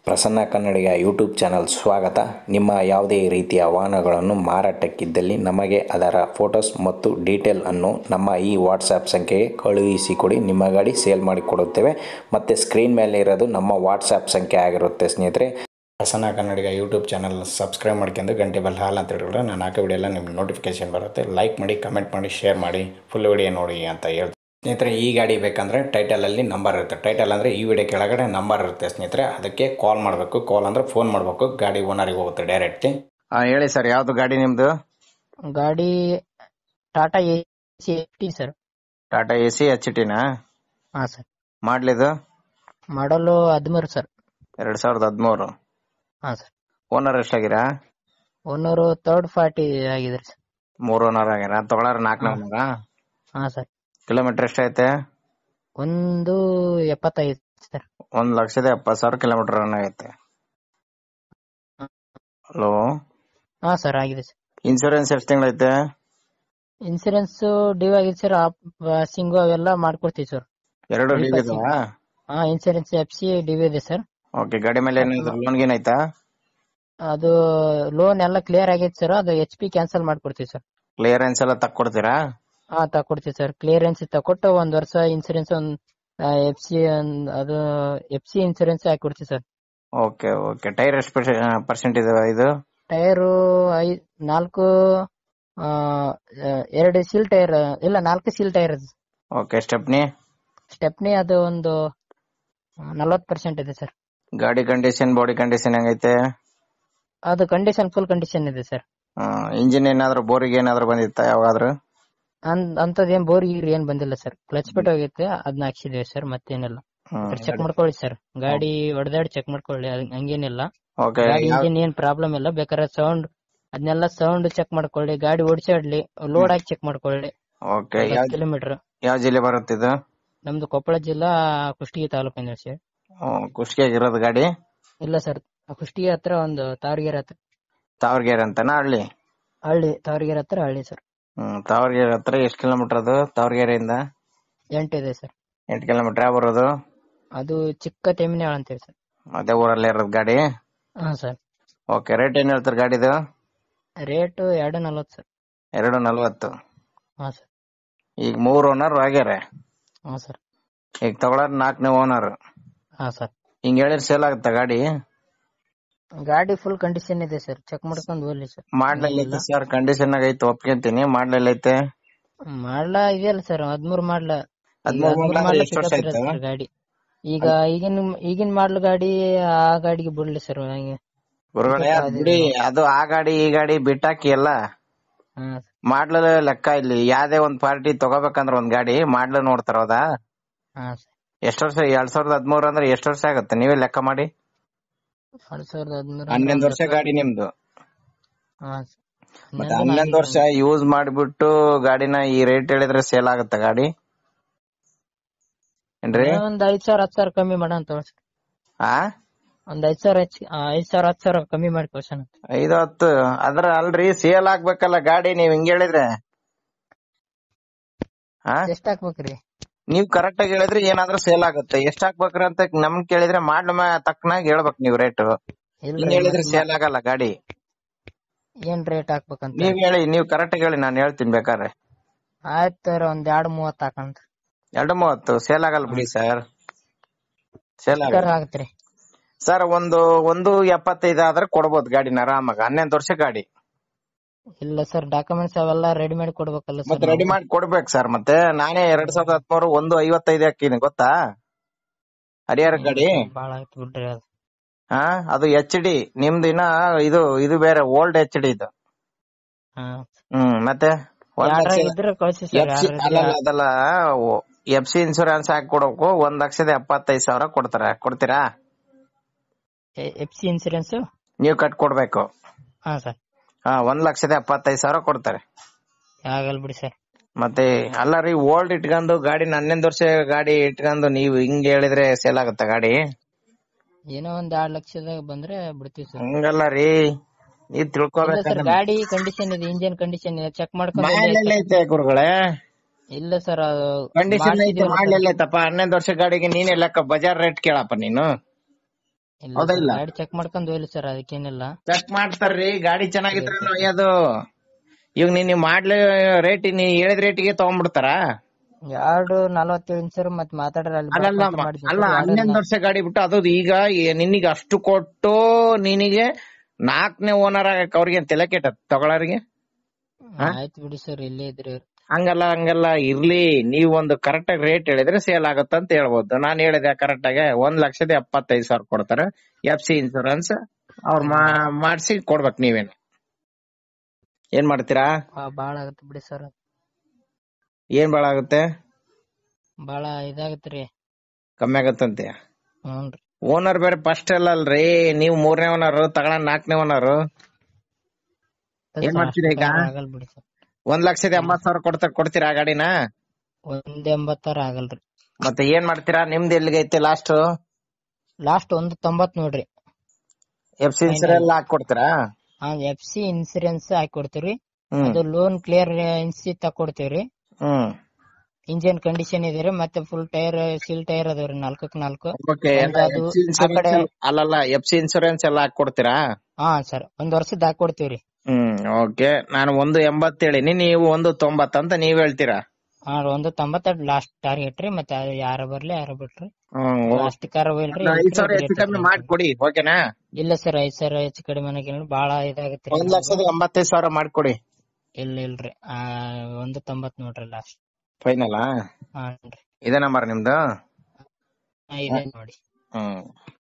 Prasanna Kannadiga YouTube channel ಸ್ವಾಗತ ನಿಮ್ಮ ಯಾವುದೇ ರೀತಿಯ ವಾಹನಗಳನ್ನು ಮಾರಾಟಕ್ಕಿದ್ದಲ್ಲಿ ನಮಗೆ ಅದರ ಫೋಟೋಸ್ ಮತ್ತು ಡೀಟೇಲ್ ಅನ್ನು ನಮ್ಮ ಈ ವಾಟ್ಸಾಪ್ ಸಂಖ್ಯೆಗೆ ಕಳುಹಿಸಿಕೊಡಿ ನಿಮ್ಮ ಗಾಡಿ ಸೇಲ್ ಮಾಡಿ ಕೊಡುತ್ತೇವೆ ಮತ್ತು ಸ್ಕ್ರೀನ್ ಮೇಲೆ ಇರೋದು ನಮ್ಮ ವಾಟ್ಸಾಪ್ ಸಂಖ್ಯೆ ಆಗಿರುತ್ತೆ ಸ್ನೇಹಿತರೆ Prasanna Kannadiga YouTube channel subscribe ಮಾಡ್ಕೊಂಡು ಗಂಟೆ ಬೆಲ್ ಹಾಲ್ ಅಂತ ಹೇಳಿದ್ರೆ ನಾನು ಹಾಕೋ ವಿಡಿಯೋ ಎಲ್ಲ ನಿಮ್ಗೆ ನೋಟಿಫಿಕೇಶನ್ ಬರುತ್ತೆ ಲೈಕ್ ಮಾಡಿ ಕಮೆಂಟ್ ಮಾಡಿ ಶೇರ್ ಮಾಡಿ ಫುಲ್ ವಿಡಿಯೋ ನೋಡಿ ಅಂತ ಹೇಳ್ತೀನಿ ಸ್ನೇಹಿತರೆ ಈ ಗಾಡಿ ಬೇಕಂದರೆ ಟೈಟಲಲ್ಲಿ ನಂಬರ್ ಇರುತ್ತೆ ಟೈಟಲ್ ಅಂದರೆ ಈ ವಿಡಿಯೋ ಕೆಳಗಡೆ ನಂಬರ್ ಇರುತ್ತೆ ಸ್ನೇಹಿತರೆ ಅದಕ್ಕೆ ಕಾಲ್ ಮಾಡಬೇಕು ಕಾಲ್ ಅಂದರೆ ಫೋನ್ ಮಾಡಬೇಕು ಗಾಡಿ ಓನರಿಗೆ ಹೋಗುತ್ತೆ ಡೈರೆಕ್ಟ್ಲಿ ಹಾ ಹೇಳಿ ಸರ್ ಯಾವ್ದು ಗಾಡಿ ನಿಮ್ದು ಗಾಡಿ Tata A C T sir Tata A C H ಟಿನಾ ಹಾ ಸರ್ ಮಾಡ್ಲಿದು ಮಾಡಲು ಹದಿಮೂರು ಸರ್ ಎರಡ್ ಸಾವಿರದ ಹದಿಮೂರು ಹಾ ಸರ್ ಓನರ್ ಎಷ್ಟಾಗಿರಾ ಒನ್ನೂರು ಥರ್ಡ್ ಪಾರ್ಟಿ ಆಗಿದೆ ಸರ್ ಮೂರ್ ಓನರ್ ಆಗ್ಯಾರ ತಗೊಳಾರ ನಾಲ್ಕನೇ ಓನರ ಹಾ ಸರ್ ಕಿಲೋಮೀಟರ್ ಎಷ್ಟೈತೆ ಒಂದು ಎಪ್ಪತ್ತೈದು ಸರ್ ಒಂದ್ ಲಕ್ಷದ ಎಪ್ಪತ್ ಸಾವಿರ ಕಿಲೋಮೀಟರ್ ರನ್ ಆಗೈತೆ ಹಲೋ ಹಾ ಸರ್ ಆಗಿದೆ ಸರ್ ಇನ್ಸೂರೆನ್ಸ್ ಎಷ್ಟ್ ತಿಂಗಳೈತೆ ಇನ್ಸೂರೆನ್ಸ್ ಡ್ಯೂ ಆಗಿದೆ ಸರ್ ಸಿಂಗು ಅವೆಲ್ಲ ಮಾಡ್ಕೊಡ್ತೀವಿ ಸರ್ ಎರಡು Three ಲೀವ್ percent. ಇದಾವ ಹಾ ಇನ್ಸೂರೆನ್ಸ್ ಎಫ್ ಸಿ ಡ್ಯೂ ಇದೆ ಸರ್ ಓಕೆ ಗಾಡಿ ಮೇಲೆ ಏನಾದ್ರು ಲೋನ್ ಗೀನ್ ಐತಾ ಅದು ಲೋನ್ ಎಲ್ಲ ಕ್ಲಿಯರ್ ಆಗೈತೆ ಸರ್ ಅದು ಎಚ್ ಪಿ ಕ್ಯಾನ್ಸಲ್ ಮಾಡ್ಕೊಡ್ತೀವಿ ಸರ್ ಕ್ಲಿಯರೆನ್ಸ್ ಎಲ್ಲ ತಕ್ಕೊಡ್ತೀರಾ ಹಾ ತಕೊಡ್ತೀವಿ ಸರ್ ಕ್ಲಿಯರೆನ್ಸ್ ತಕೊಟ್ಟು ಒಂದ್ ವರ್ಷ ಇನ್ಸೂರೆನ್ಸ್ ಒಂದ್ ಎಫ್ ಸಿ ಅದು ಎಫ್ ಸಿ ಇನ್ಸೂರೆನ್ಸ್ ಹಾಕಿ ಕೊಡ್ತೀವಿ ಸರ್ ಓಕೆ ಓಕೆ ಟೈರ್ ಎಷ್ಟು ಪರ್ಸೆಂಟ್ ಇದಾವ ಇದು ಟೈರು ಐ ನಾಲ್ಕು ಆ, ಎರಡು ಸೀಲ್ ಟೈರ್ ಇಲ್ಲ ನಾಲ್ಕು seal tyre okay stepney stepney ಅದು ಒಂದು ನಲ್ವತ್ ಪರ್ಸೆಂಟ್ ಇದೆ ಸರ್ ಗಾಡಿ ಕಂಡೀಷನ್ ಬಾಡಿ ಕಂಡೀಷನ್ ಹೆಂಗೈತೆ ಅದು ಕಂಡೀಷನ್ ಫುಲ್ ಕಂಡೀಷನ್ ಇದೆ ಸರ್ ಇಂಜಿನ್ ಏನಾದ್ರು ಬೋರಿಗೆ ಏನಾದ್ರು ಬಂದಿತ್ತಾ ಯಾವಾಗಾದ್ರು ಅಂತದ್ ಏನ್ ಬೋರ್ ಗೀರ್ ಏನ್ ಬಂದಿಲ್ಲ ಸರ್ ಕ್ಲಚ್ ಬಿಟ್ಟು ಹೋಗೈತೆ ಅದನ್ನ ಹಾಕ್ಸಿದೀವಿ ಸರ್ ಮತ್ತೇನಿಲ್ಲ ಚೆಕ್ ಮಾಡ್ಕೊಳ್ಳಿ ಸರ್ ಗಾಡಿ ಹೊಡೆದಾಡಿ ಚೆಕ್ ಮಾಡ್ಕೊಳ್ಳಿ ಅದ್- ಹಂಗೇನಿಲ್ಲ ಓಕೆ ಗಾಡಿ ಇಂಜಿನ್ ಏನ್ ಪ್ರಾಬ್ಲಮ್ ಇಲ್ಲ ಬೇಕಾದ್ರೆ ಸೌಂಡ್ ಅದನ್ನೆಲ್ಲ ಸೌಂಡ್ ಚೆಕ್ ಮಾಡ್ಕೊಳ್ಳಿ ಗಾಡಿ ಓಡಿಸಾಡ್ಲಿ ಲೋಡ್ ಹಾಕಿ ಚೆಕ್ ಮಾಡ್ಕೊಳ್ಳಿ ಓಕೆ ಕಿಲೋಮೀಟರ್ ಯಾವ ಜಿಲ್ಲೆ ಬರುತ್ತೆ ಇದು ನಮ್ದು ಕೊಪ್ಪಳ ಜಿಲ್ಲಾ ಕುಷ್ಟಗಿ ತಾಲೂಕಿನ ಸರ್ ಕುಷ್ಕಿಯಾಗಿರೋದು ಗಾಡಿ ಇಲ್ಲ ಸರ್ ಕುಷ್ಟಗಿ ಹತ್ರ ಒಂದು ತಾವರಗೆರೆ ಹತ್ರ ತಾವರ್ಗೆರೆ ಅಂತನಾ ಹಳ್ಳಿ ಹಳ್ಳಿ ತಾವರಗೆರೆ ಹತ್ರ ಹಳ್ಳಿ ಸರ್ ಹ್ಮ್ ತಾವರ್ಗೆರೆ ಹತ್ರ ಎಷ್ಟು ಕಿಲೋಮೀಟರ್ ಅದು ತಾವರ್ಗೆರೆಯಿಂದ ಎಂಟಿದೆ ಸರ್ ಎಂಟು ಕಿಲೋಮೀಟರ್ ಯಾವ ಬರೋದು ಅದು ಚಿಕ್ಕ ತೆಮಿನಾಳ್ ಅಂತೇಳಿ ಸರ್ ಅದೇ ಊರಲ್ಲೇ ಇರೋದು ಗಾಡಿ ಹಾ ಸರ್ ಓಕೆ ರೇಟ್ ಏನ್ ಹೇಳ್ತಾರೆ ಗಾಡಿದು ರೇಟ್ ಎರಡು ನಲ್ವತ್ತು ಸರ್ ಎರಡು ನಲ್ವತ್ತು ಹಾ ಸರ್ ಈಗ ಮೂರ್ ಓನರ್ ಆಗ್ಯಾರ ಹಾ ಸರ್ ಈಗ ತಗೊಳಾರ ನಾಲ್ಕನೇ ಓನರ್ ಹಾ ಸರ್ ಹಿಂಗ್ ಹೇಳಿದ್ರೆ ಸೇಲ್ ಆಗುತ್ತಾ ಗಾಡಿ ಗಾಡಿ ಫುಲ್ ಕಂಡೀಷನ್ ಇದೆ ಸರ್ ಚೆಕ್ ಮಾಡ್ಕೊಂಡು ಹೋಗ್ಲಿ ಸರ್ ಮಾಡ್ಲೈತೆ ಸರ್ ಕಂಡೀಷನ್ ಆಗ ಐತೆ ಒಪ್ಕೊಂತೀನಿ ಮಾಡ್ಲೈತೆ ಮಾಡ್ಲ ಇದೆಯಲ್ಲ ಸರ್ ಹದ್ಮೂರ್ ಮಾಡ್ಲ ಈಗ ಹದ್ಮೂರ್ ಹದ್ಮೂರ್ ಮಾಡ್ಲ ಮಾಡ್ಲ ಎಷ್ಟು ವರ್ಷ pickup ಇರೋದು ಆಯ್ತು? sir ಗಾಡಿ ಈಗ ಈಗಿನ ಈಗಿನ ಮಾಡ್ಲು ಗಾಡಿ ಆ ಗಾಡಿಗೆ ಬಿಡ್ಲಿ ಸರ್ ಹಂಗೆ ಗುರುಗಳೇ ಅದ್ ಬಿಡಿ ಅದು ಆ ಗಾಡಿ ಈ ಗಾಡಿ ಬಿಟ್ಟಾಕಿ ಎಲ್ಲ ಹಾ ಮಾಡ್ಲ ಲೆಕ್ಕ ಇಲ್ಲಿ ಯಾವ್ದೇ ಒಂದ್ ಪಾರ್ಟಿ ತಗೋಬೇಕಂದ್ರ ಒಂದ್ ಗಾಡಿ ಮಾಡ್ಲ ನೋಡ್ತಾರ ಹೌದಾ ಹಾ ಸರ್ ಎಷ್ಟ್ ವರ್ಷ ಎರಡ್ ಸಾವಿರದ ಹದಿಮೂರ್ ಅಂದ್ರೆ ಎಷ್ಟ್ ವರ್ಷ ಆಗತ್ತೆ ನೀವೇ ಲೆಕ್ಕ ಮಾಡಿ ಎರಡ್ ಸಾವಿರದ ಹದಿಮೂರು ಹನ್ನೊಂದು ವರ್ಷ ಗಾಡಿ ನಿಮ್ದು ಹಾ sir. ಮತ್ತೆ ಹನ್ನೊಂದು ಹನ್ನೊಂದು ವರ್ಷ ಯೂಸ್ ಮಾಡ್ಬಿಟ್ಟು ಗಾಡಿನ ಈ ರೇಟ್ ಹೇಳಿದ್ರೆ ಸೇಲ್ ಆಗುತ್ತ ಗಾಡಿ ಏನ್ರಿ ಏನೋ ಒಂದ್ ಐದ್ ಸಾವಿರ ಹತ್ತು ಸಾವಿರ ಕಮ್ಮಿ ಮಾಡೋಣ ತಗೊಳ್ಳಿ ಸರ್ ಆ ಒಂದ್ ಐದ್ ಸಾವಿರ ಹೆಚ್ಚ್ ಆ, ಐದ್ ಸಾವಿರ ಹತ್ತು ಸಾವಿರ ಕಮ್ಮಿ ಮಾಡಿ ಕೊಡ್ಸೋಣ ಐದು ಹತ್ತು ಅದ್ರ ಅಲ್ರಿ ಸೇಲ್ ಆಗ್ಬೇಕಲ್ಲ ಗಾಡಿ ನೀವ್ ಹಿಂಗ್ ಹೇಳಿದ್ರೆ ಆ ಎಷ್ಟ್ ಹಾಕ್ಬೇಕ್ರಿ ನೀವ್ ಕರೆಕ್ಟ್ ಆಗಿ ಹೇಳಿದ್ರೆ ಏನಾದ್ರೂ ಸೇಲ್ ಆಗುತ್ತೆ ಎಷ್ಟ್ ಹಾಕ್ಬೇಕ್ರಿ ಅಂತ ನಮ್ ಕೇಳಿದ್ರೆ ಮಾಡ್ಲ ತಕ್ಕನಾಗ ಹೇಳ್ಬೇಕು ನೀವ್ ರೇಟ್ ಹಿಂಗ್ ಇಲ್ರಿ ಹೇಳಿದ್ರೆ ಸೇಲ್ ಆಗಲ್ಲ ಗಾಡಿ ಏನ್ ರೇಟ್ ಹಾಕ್ಬೇಕಂತ ನೀವ್ ಹೇಳಿ ನೀವ್ ಕರೆಕ್ಟ್ ಆಗಿ ಹೇಳಿ ನಾನು ಹೇಳ್ತೀನಿ ಬೇಕಾದ್ರೆ ಆಯ್ತು ಸರ್ ಒಂದ್ ಎರಡ್ ಮೂವತ್ತ್ ಹಾಕಂತ ಎರಡು ಮೂವತ್ತು ಸೇಲ್ ಆಗಲ್ಲ ಬಿಡಿ ಸರ್ ಸೇಲ್ ಆಗಲ್ಲ ಆಗತ್ರಿ ಸರ್ ಒಂದು ಒಂದು ಎಪ್ಪತ್ತೈದು ಆದ್ರೆ ಕೊಡ್ಬೋದು ಗಾಡಿನ ಆರಾಮಾಗ ಹನ್ನೊಂದು ವರ್ಷ ಗಾಡಿ ಇಲ್ಲ ಸರ್ ಡಾಕ್ಯುಮೆಂಟ್ಸ್ ಅವೆಲ್ಲ ರೆಡಿ ಮಾಡಿ ಕೊಡ್ಬೇಕಲ್ಲ ಮತ್ತೆ ಸರ್ ರೆಡಿ ಮಾಡಿ ಕೊಡ್ಬೇಕು ಸರ್ ಮತ್ತೆ ನಾನೇ ಎರಡ್ ಸಾವಿರದ ಹದಿಮೂರು ಒಂದು ಐವತ್ತೈದು ಹಾಕಿನಿ ಗೊತ್ತಾ ಹರಿಹರ ಗಾಡಿ ಬಾಳ ಆಯ್ತು ಬಿಡ್ರಿ ಅದು ಹಾ ಅದು ಎಚ್ ಡಿ ನಿಮ್ದು ಇನ್ನ ಇದು ಇದು ಬೇರೆ ಓಲ್ಡ್ ಎಚ್ ಡಿ ಇದು ಹಾ ಹ್ಮ್ ಮತ್ತೆ ಒಂದ್ ಯಾರಾಗ ಲಕ್ಷ ಇದ್ರೆ ಕಳ್ಸಿ ಸರ್ FC ಅಲ್ಲ ಅಲ್ಲ, ಅದಲ್ಲ ಎಫ್ ಸಿ ಇನ್ಸೂರೆನ್ಸ್ ಹಾಕಿ ಕೊಡೋಕು ಒಂದ್ ಲಕ್ಷದ ಎಪ್ಪತ್ತೈದು ಸಾವಿರ ಕೊಡ್ತಾರೆ ಕೊಡ್ತೀರಾ ಎಫ್ ಸಿ ಇನ್ಸೂರೆನ್ಸ್ ನೀವು ಕಟ್ ಕೊಡ್ಬೇಕು ಹಾ ಸರ್ ಹಾ ಒಂದ್ ಲಕ್ಷದ ಎಪ್ಪತ್ತೈದು ಸಾವಿರ ಕೊಡ್ತಾರೆ ಆಗಲ್ ಬಿಡಿ ಸರ್ ಮತ್ತೆ ಅಲ್ಲ ರೀ ಓಲ್ಡ್ ಇಟ್ಕೊಂಡು ಗಾಡಿ ಹನ್ನೊಂದು ವರ್ಷ ಗಾಡಿ ಇಟ್ಕೊಂಡು ನೀವು ಹಿಂಗ್ ಹೇಳಿದ್ರೆ ಸೇಲ್ ಆಗುತ್ತಾ ಗಾಡಿ ಏನೋ ಒಂದ್ ಎರಡ್ ಲಕ್ಷದಾಗ ಬಂದ್ರೆ ಬಿಡ್ತೀವಿ ಸರ್ ಹಂಗಲ್ಲ ರೀ ನೀವ್ ಇಲ್ಲ ತಿಳ್ಕೊಬೇಕು ಸರ್ ಗಾಡಿ ಕಂಡೀಷನ್ ಇದೆ ಇಂಜಿನ್ ಕಂಡೀಷನ್ ಇದೆ ಚೆಕ್ ಮಾಡ್ಕೊಂಡು ಮಾಡ್ಲೆಲ್ಲ ಐತೆ ಗುರುಗಳೇ ಇಲ್ಲ ಸರ್ ಕಂಡೀಷನ್ ಐತೆ ಮಾಡ್ಲೆಲ್ಲ ಐತಪ್ಪ ಹನ್ನೊಂದು ವರ್ಷ ಗಾಡಿಗೆ ನೀನೇ ಲೆಕ್ಕ ಬಜಾರ್ ರೇಟ್ ಕೇಳಪ್ಪ ನೀನು ಇಲ್ಲ ಹೌದಾ sir, ಇಲ್ಲ? ಗಾಡಿ ಚೆಕ್ ಮಾಡ್ಕೊಂಡ್ ಹೋಗ್ಲಿ ಸರ್ ಅದಕ್ಕೇನಿಲ್ಲ ಚೆಕ್ ಮಾಡ್ತಾರ್ರಿ ಗಾಡಿ ಚೆನ್ನಾಗಿದ್ರೆ ಒಯ್ಯೋದು ಇವಾಗ ನೀನ್ ನೀವ್ ಮಾಡ್ಲಿ ರೇಟ್ ನೀ ಹೇಳಿದ ರೇಟಿಗೆ ತಗೊಂಡ್ಬಿಡ್ತಾರ ಎರಡು ನಲವತ್ತೇಳು ಸರ್ ಮತ್ ಮಾತಾಡ್ರ ಅಲ್ಲಿ ಅಲ್ಲಲ್ಲ ಬರ್ಕೊಂತ ಮ- ಮಾಡಿದ್ವಿ ಅಲ್ಲ sir, ಎರಡು ಹನ್ನೊಂದು ವರ್ಷ ಗಾಡಿ ಬಿಟ್ಟು ಅದು ಈಗ ಏ- ನಿನಗೆ ಅಷ್ಟು ಕೊಟ್ಟು ನಿನಗೆ ನಾಲ್ಕನೇ ಓನರ್ ಆಗಕ್ ಅವ್ರಿಗೆ ತಲೆ ಕೆಟ್ಟ ತಗೊಳೋರಿಗೆ ಆಯ್ತು ಬಿಡಿ ಸರ್ ಇಲ್ಲೇ ಇದ್ರಿ ಅವ್ರು. ಹಂಗಲ್ಲ ಹಂಗಲ್ಲ ಇರ್ಲಿ ನೀವ್ ಒಂದು ಕರೆಕ್ಟ್ ಆಗಿ ರೇಟ್ ಹೇಳಿದ್ರೆ ಸೇಲ್ ಆಗುತ್ತೆ ಅಂತ ಹೇಳ್ಬೋದು ನಾನ್ ಹೇಳಿದೆ ಕರೆಕ್ಟ್ ಆಗಿ ಒಂದ್ ಲಕ್ಷದ ಎಪ್ಪತ್ತೈದು ಸಾವಿರ ಕೊಡ್ತಾರೆ ಎಫ್ ಸಿ ಇನ್ಸೂರೆನ್ಸ್ ಅವ್ರ ಮಾಡ್ಸಿ ಕೊಡ್ಬೇಕು ನೀವೇನು ಏನ್ ಮಾಡ್ತೀರಾ ಆ, ಬಾಳ ಆಗತ್ತೆ ಬಿಡಿ ಸರ್ ಏನ್ ಬಾಳ ಆಗುತ್ತೆ ಬಾಳ ಇದಾಗತ್ರಿ ಕಮ್ಮಿ ಆಗತ್ತಂತೆ ಹ್ಞೂನ್ರಿ ಓನರ್ ಬೇರೆ ಫಸ್ಟ್ ಅಲ್ಲ ಅಲ್ರಿ ನೀವ್ ಮೂರನೇ ಓನರ್ ತಗೊಳ ನಾಲ್ಕನೇ ಓನರ್ ಏನ್ ಮಾಡ್ತೀರಾ ಈಗ? ಆಗಲ್ ಬಿಡಿ ಸರ್ ಒಂದ್ ಲಕ್ಷದ ಎಂಬತ್ ಸಾವಿರ ಕೊಡ್ತಾ ಕೊಡ್ತೀರಾ ಆ ಗಾಡಿನ ಒಂದ್ ಎಂಬತ್ತಾರ ಆಗಲ್ರಿ ಮತ್ತೆ ಏನ್ ಮಾಡ್ತೀರಾ ನಿಮ್ದು ಎಲ್ಲಿಗೆ ಐತೆ ಲಾಸ್ಟ್ ಲಾಸ್ಟ್ ಒಂದು ತೊಂಬತ್ ನೋಡ್ರಿ ಎಫ್ ಸಿ ಇನ್ಸೂರೆನ್ಸ್ ಹಾಕಿ ಕೊಡ್ತೀರಾ ಎಫ್ ಸಿ ಇನ್ಸೂರೆನ್ಸ್ ಹಾಕಿ ಕೊಡ್ತೀವ್ರಿ ಹ್ಮ್ ಅದು ಲೋನ್ ಕ್ಲಿಯರ್ ಇನ್ಸಿ ತಕೊಡ್ತೀವ್ರಿ ಹ್ಮ್ ಇಂಜಿನ್ ಕಂಡೀಷನ್ ಇದೆ ರೀ ಮತ್ತೆ ಫುಲ್ ಟೈರ್ ಸೀಲ್ ಟೈರ್ ಅದಾವ್ರಿ ನಾಲ್ಕಕ್ ನಾಲ್ಕು ಓಕೆ ಒಂದು ಅದು ಆ ಇನ್ಸೂರೆನ್ಸ್ ಕಡೆ ಅಲ್ಲಲ್ಲ ಎಫ್ ಸಿ ಇನ್ಸೂರೆನ್ಸ್ ಎಲ್ಲ ಹಾಕಿ ಕೊಡ್ತೀರಾ ಹಾ ಸರ್ ಒಂದ್ ವರ್ಷದ ಹಾಕಿ ಕೊಡ್ತೀವ್ರಿ ಹ್ಮ್ ಓಕೆ ನಾನು ಒಂದು ಎಂಬತ್ತು ಹೇಳಿನಿ ನೀವು ಒಂದು ತೊಂಬತ್ತು ಅಂತ ನೀವ್ ಹೇಳ್ತೀರಾ ಹಾ ಒಂದು ತೊಂಬತ್ತೆರಡು ಲಾಸ್ಟ್ ಟಾರ್ಗೆಟ್ ರೀ ಮತ್ತೆ ಅದು ಯಾರ ಬರ್ಲಿ ಯಾರ ಬಿಟ್ರಿ ಹ್ಮ್ ಲಾಸ್ಟ್ ಕಾರ್ ಹೋಗ್ಲಿ ಒಂದು ಐದ್ ಸಾವಿರ ಹೆಚ್ಚು ಕಮ್ಮಿ ಮಾಡ್ಕೊಡಿ ಓಕೆನಾ ಇಲ್ಲ ಸರ್ ಐದ್ ಸಾವಿರ ಹೆಚ್ಚು ಕಡಿಮೆ ಅನ್ನೋಕೇನು ಬಾಳ ಇದಾಗತ್ರಿ ಒಂದ್ ಲಕ್ಷದ ಎಂಬತ್ತೈದು ಸಾವಿರ ಮಾಡ್ಕೊಡಿ ಇಲ್ಲ ಇಲ್ರಿ ಆ ಒಂದು ತೊಂಬತ್ ನೋಡ್ರಿ ಲಾಸ್ಟ್ ಫೈನಲಾ ಹಾ ಇದೇ ನಂಬರ್ ನಿಮ್ದು ಇದೆ ನೋಡಿ ಹ್ಮ್